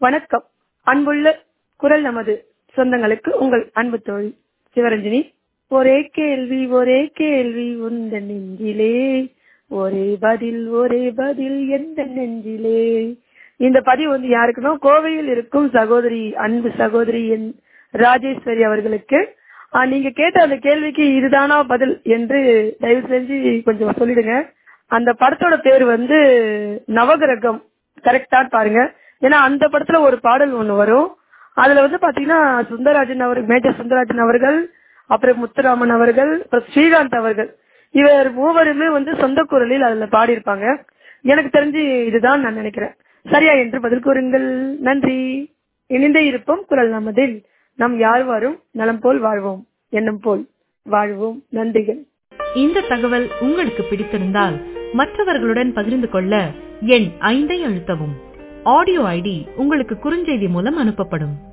வணக்கம் அன்புள்ள குரல் நமது சொந்தங்களுக்கு உங்கள் அன்பு தோழி சிவரஞ்சனி ஒரே கேள்வி ஒரே கேள்வி உந்த நெஞ்சிலே ஒரே பதில் ஒரே பதில் எந்த நெஞ்சிலே இந்த பதிவு வந்து யாருக்குன்னா கோவையில் இருக்கும் சகோதரி அன்பு சகோதரி என் ராஜேஸ்வரி அவர்களுக்கு ஆஹ், நீங்க கேட்ட அந்த கேள்விக்கு இதுதானா பதில் என்று தயவு செஞ்சு கொஞ்சம் சொல்லிடுங்க அந்த படத்தோட பேர் வந்து நவகிரகம் கரெக்டா பாருங்க ஏன்னா அந்த படத்துல ஒரு பாடல் ஒண்ணு வரும் அதுல வந்து பாத்தீங்கன்னா சுந்தரராஜன் அவர் மேஜர் சுந்தரராஜன் அவர்கள் அப்புறம் முத்துராமன் அவர்கள் அப்புறம் ஸ்ரீகாந்த் அவர்கள் இவர் மூவருமே வந்து சொந்த குரலில் அதுல பாடியிருப்பாங்க எனக்கு தெரிஞ்சு இதுதான் நான் நினைக்கிறேன் சரியா என்று பதில் கூறுங்கள் நன்றி இணைந்தே இருப்போம் குரல் நமதில் நம் யார் வரும் நலம் போல் வாழ்வோம் எண்ணம் போல் வாழ்வோம் நன்றிகள் இந்த தகவல் உங்களுக்கு பிடித்திருந்தால் மற்றவர்களுடன் பகிர்ந்து கொள்ள எண் ஐந்தை அழுத்தவும் ஆடியோ ஐடி உங்களுக்கு குறுஞ்செய்தி மூலம் அனுப்பப்படும்